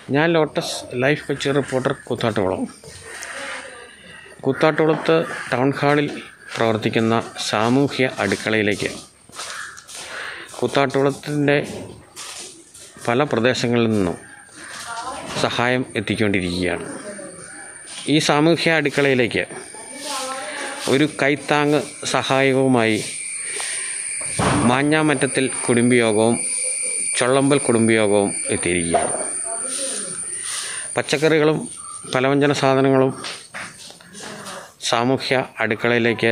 ഞാൻ Lotus Life Kochi reporter Koothattukulam കൂത്താട്ടുകുളത്ത് town ഹാളിൽ പ്രവർത്തിക്കുന്ന സാമൂഹ്യ അടുക്കളയിലേക്ക് കൂത്താട്ടുകുളത്തിൻ്റെ പല പ്രദേശങ്ങളിൽ നിന്നും സഹായം എത്തിക്കൊണ്ടിരിക്കുകയാണ് ഈ സാമൂഹ്യ അടുക്കളയിലേക്ക് ഒരു കൈത്താങ് സഹായവുമായി മാഞ്ഞാമറ്റത്തിൽ കുടുംബയോഗവും ചൊള്ളമ്പൽ കുടുംബയോഗവും എത്തിയിരിക്കുകയാണ് പച്ചക്കറികളും പലവ്യഞ്ജന സാധനങ്ങളും സാമൂഹ്യ അടുക്കളയിലേക്ക്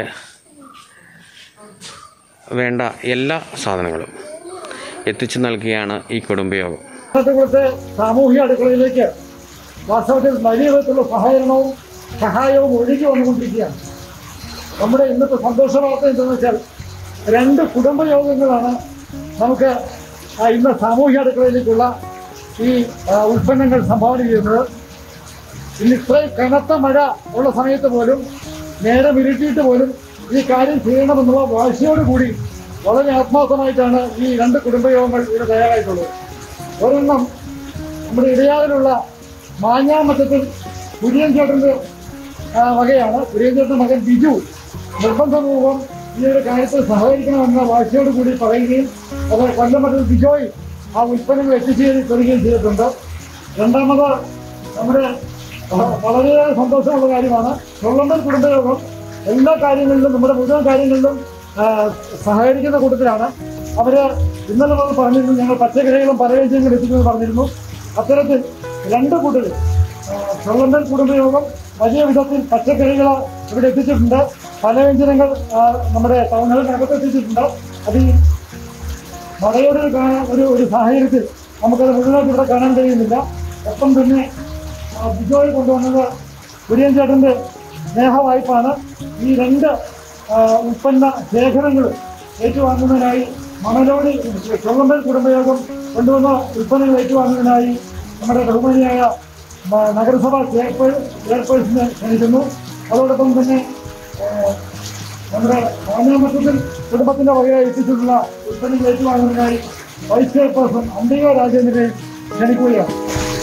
വേണ്ട എല്ലാ സാധനങ്ങളും എത്തിച്ചു നൽകുകയാണ് ഈ കുടുംബയോഗം ഇന്നത്തെ സാമൂഹ്യ അടുക്കളയിലേക്ക് വാസ്തവത്തിൽ വലിയ വിധത്തിലുള്ള സഹകരണവും സഹായവും ഒഴുകി വന്നുകൊണ്ടിരിക്കുകയാണ് നമ്മുടെ ഇന്നത്തെ സന്തോഷ വാർത്ത എന്തെന്ന് വെച്ചാൽ രണ്ട് കുടുംബയോഗങ്ങളാണ് നമുക്ക് ആ ഇന്ന് സാമൂഹ്യ അടുക്കളയിലേക്കുള്ള ഈ ആ, ഉൽപ്പന്നങ്ങൾ സംഭാവന ചെയ്യുന്നത് ഇന്ന് ഇത്രയും കനത്ത മഴ ഉള്ള സമയത്ത് പോലും നേരം ഇരുട്ടിയിട്ട് പോലും ഈ കാര്യം ചെയ്യണമെന്നുള്ള വാശിയോടുകൂടി വളരെ ആത്മാർത്ഥമായിട്ടാണ് ഈ രണ്ട് കുടുംബയോഗങ്ങൾ ഇവിടെ തയ്യാറായിട്ടുള്ളത് ഒരെണ്ണം നമ്മുടെ ഇടയാറിലുള്ള മാഞ്ഞാമറ്റത്തിൽ കുര്യൻ ചേട്ടൻ്റെ ആ, വകയാണ് കുര്യൻ ചേട്ടൻ്റെ മകൻ ബിജു നിർബന്ധപൂർവ്വം ഈ ഒരു കാര്യത്തിൽ സഹകരിക്കണമെന്ന വാശിയോട് കൂടി പറയുകയും അത് കൊല്ലമറ്റത്തിൽ ബിജോയ് ആ ഉൽപ്പന്നങ്ങൾ എത്തിച്ചു തരികയും ചെയ്തിട്ടുണ്ട് രണ്ടാമത് നമ്മുടെ വ- വളരെയേറെ സന്തോഷമുള്ള കാര്യമാണ് ചൊള്ളമ്പൽ കുടുംബയോഗം എല്ലാ കാര്യങ്ങളിലും നമ്മുടെ മുഴുവൻ കാര്യങ്ങളിലും ആ, സഹകരിക്കുന്ന കൂട്ടത്തിലാണ് അവര് ഇന്നലെ നമ്മൾ പറഞ്ഞിരുന്നു ഞങ്ങൾ പച്ചക്കറികളും പലവ്യഞ്ജനങ്ങളും എത്തിക്കുമെന്ന് പറഞ്ഞിരുന്നു അത്തരത്തിൽ രണ്ട് കൂട്ടർ ചൊള്ളമ്പൽ കുടുംബയോഗം വലിയ വിധത്തിൽ പച്ചക്കറികൾ ഇവിടെ എത്തിച്ചിട്ടുണ്ട് പലവ്യഞ്ജനങ്ങൾ ആ, നമ്മുടെ ടൗണുകളിനകത്ത് എത്തിച്ചിട്ടുണ്ട് അത് ഈ മഴയുടെ ഒരു കാ- ഒരു ഒരു സാഹചര്യത്തിൽ നമുക്കത് മുഴുവനായിട്ട് ഇവിടെ കാണാൻ കഴിയുന്നില്ല ഒപ്പം തന്നെ ആ, ബിജോയ് കൊണ്ടുവന്നത് കുര്യൻ ചേട്ടൻ്റെ സ്നേഹവായ്പാണ് ഈ രണ്ട് ആ, ഉൽപ്പന്ന ശേഖരങ്ങൾ ഏറ്റുവാങ്ങുന്നതിനായി മണലോടി ചൊള്ളമ്പൽ കുടുംബയോഗം കൊണ്ടുവന്ന ഉൽപ്പന്നങ്ങൾ ഏറ്റുവാങ്ങുന്നതിനായി നമ്മുടെ ബഹുമാനിയായ മ- നഗരസഭ ചെയർപേ ചെയർപേഴ്സനെ ക്ഷണിക്കുന്നു അതോടൊപ്പം തന്നെ ആ, നമ്മുടെ മാനാമറ്റത്തിൽ കുടുംബത്തിന്റെ വകയായി എത്തിച്ചിട്ടുള്ള ഉൽപ്പന്നങ്ങൾ ഏറ്റുവാങ്ങുന്നതിനായി വൈസ് ചെയർപേഴ്സൺ അംബിക രാജേന്ദ്രനെ ക്ഷണിക്കുകയാണ്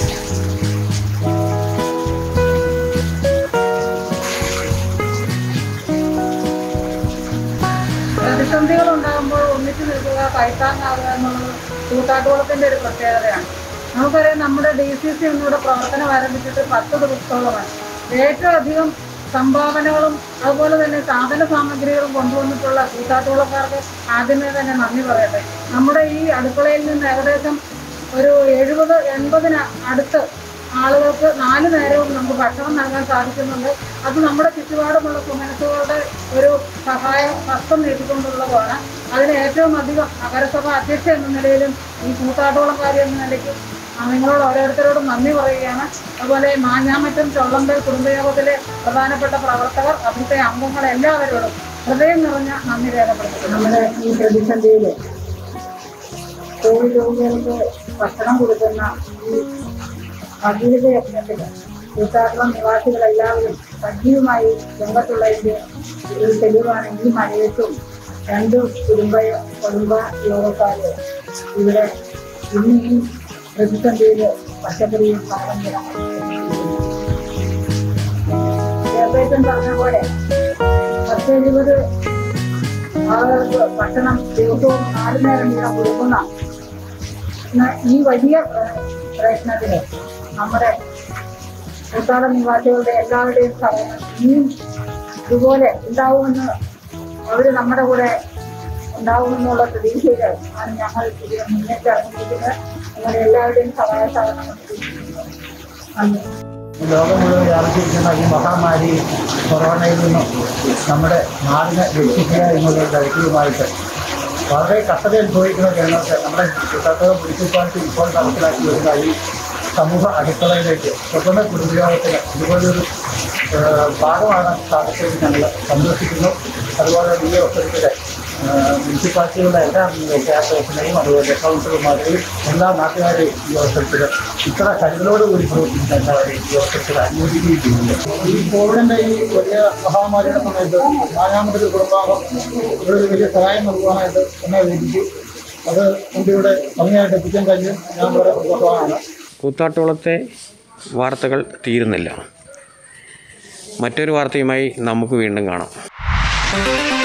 പ്രതിസന്ധികൾ ഉണ്ടാകുമ്പോൾ ഒന്നിച്ചു നിൽക്കുക കൈത്താങ്ങാവുക എന്നുള്ളത് കൂത്താട്ടുകുളത്തിന്റെ ഒരു പ്രത്യേകതയാണ് നമുക്കറിയാം നമ്മുടെ ഡി സി സി ഒന്നിവിടെ പ്രവർത്തനം ആരംഭിച്ചിട്ട് പത്ത് ദിവസത്തോളമായി ഏറ്റവും അധികം സംഭാവനകളും അതുപോലെ തന്നെ സാധന സാമഗ്രികളും കൊണ്ടുവന്നിട്ടുള്ള കൂത്താട്ടുകുളക്കാർക്ക് ആദ്യമേ തന്നെ നന്ദി പറയട്ടെ നമ്മുടെ ഈ അടുക്കളയിൽ നിന്ന് ഏകദേശം ഒരു എഴുപത് എൺപതിന് അടുത്ത് ആളുകൾക്ക് നാല് നേരവും നമുക്ക് ഭക്ഷണം നൽകാൻ സാധിക്കുന്നുണ്ട് അത് നമ്മുടെ ചുറ്റുപാടുമുള്ള സുമനസുകളുടെ ഒരു സഹായം ഹസ്തം നീട്ടിക്കൊണ്ടുള്ളതാണ് അതിന് ഏറ്റവും അധികം നഗരസഭ അധ്യക്ഷ എന്ന നിലയിലും ഈ കൂത്താട്ടോളംകാരി എന്ന നിലയ്ക്ക് ആ, നിങ്ങളോട് ഓരോരുത്തരോടും നന്ദി പറയുകയാണ് അതുപോലെ മാഞ്ഞാമറ്റം ചൊള്ളമ്പൽ കുടുംബയോഗത്തിലെ പ്രധാനപ്പെട്ട പ്രവർത്തകർ അവിടുത്തെ അംഗങ്ങൾ എല്ലാവരോടും ഹൃദയം നിറഞ്ഞ നന്ദി രേഖപ്പെടുത്തുന്നു നമ്മുടെ ഈ പ്രതിസന്ധിയിൽ കോവിഡ് രോഗികൾക്ക് ഭക്ഷണം കൊടുക്കുന്ന ഈ ഭഗീരഥ യജ്ഞത്തിൽ കൂത്താട്ടുളം നിവാസികളെല്ലാവരും സജീവമായി രംഗത്തുള്ളതിന്റെ ഒരു തെളിവാണ് ഈ മഴയത്തും രണ്ട് കുടുംബ കുടുംബ യോഗക്കാര് ഇവിടെ ഇന്ന് ഈ പ്രതിസന്ധിയിൽ പച്ചക്കറിയും പലവ്യഞ്ജനങ്ങളും ഏകദേശം പറഞ്ഞ പോലെ പത്ത് എഴുപത് ആളുകൾക്ക് ഭക്ഷണം ദിവസവും നാലു നേരം വീതം കൊടുക്കുന്ന ഇന്ന് ഈ വലിയ ഏഹ്, പ്രയത്നത്തിന് നമ്മുടെ കൂട്ടാള നിവാസികളുടെ എല്ലാവരുടെയും സഹകരണം ഇനിയും ഇതുപോലെ ഉണ്ടാവുമെന്ന് അവർ നമ്മുടെ കൂടെ ഉണ്ടാവുമെന്നുള്ള പ്രതീക്ഷയിൽ ആണ് ഞങ്ങൾ ഇത് മുന്നേറ്റ് ഇറങ്ങിയിരിക്കുന്നത് നിങ്ങളുടെ എല്ലാവരുടെയും സഹായ സഹകരണം പ്രതീക്ഷിക്കുന്നു നന്ദി ഈ ലോകം മുഴുവൻ വ്യാപിച്ചിരിക്കുന്ന ഈ മഹാമാരി കൊറോണയിൽ നിന്നും നമ്മുടെ നാടിനെ രക്ഷിക്കുക എന്നുള്ള ലക്ഷ്യവുമായിട്ട് വളരെ കഷ്ടത അനുഭവിക്കുന്ന ജനങ്ങൾക്ക് നമ്മുടെ കുട്ടത്തോളം മുനിസിപ്പാലിറ്റി ഇപ്പോൾ നടപ്പിലാക്കി വരുന്ന ഈ സമൂഹ അടുക്കളയിലേക്ക് സ്വന്തം കുടുംബയോഗത്തിന് ഇതുപോലൊരു ഏഹ്, ഭാഗമാണ് സാധിച്ചത് ഞങ്ങൾ സന്തോഷിക്കുന്നു അതുപോലെ ഈ അവസരത്തിൽ മുനിസിപ്പാലിറ്റികളുടെ എല്ലാ ചെയർപേഴ്സണെയും അതുപോലെ കൗൺസിലർമാരെയും എല്ലാ നാട്ടുകാരെയും ഈ അവസരത്തിൽ ഇത്ര കരുതലോടുകൂടി പ്രവർത്തിക്കുന്ന എല്ലാവരെയും ഈ അവസരത്തിൽ അനുമോദിക്കുകയും ചെയ്യുന്നു ഈ കോവിഡിൻ്റെ ഈ വലിയ മഹാമാരിയുടെ സമയത്ത് നാലാമതൊരു കുടുംബാംഗം ഒരു വലിയ സഹായം നൽകുവാനായിട്ട് എന്നെ വിളിച്ചു അത് മുമ്പിലൂടെ ഭംഗിയായിട്ട് എത്തിക്കാൻ കഴിഞ്ഞു ഞാൻ വളരെ സന്തോഷമാണ് കൂത്താട്ടുകുളത്തെ വാർത്തകൾ തീരുന്നില്ല മറ്റൊരു വാർത്തയുമായി നമുക്ക് വീണ്ടും കാണാം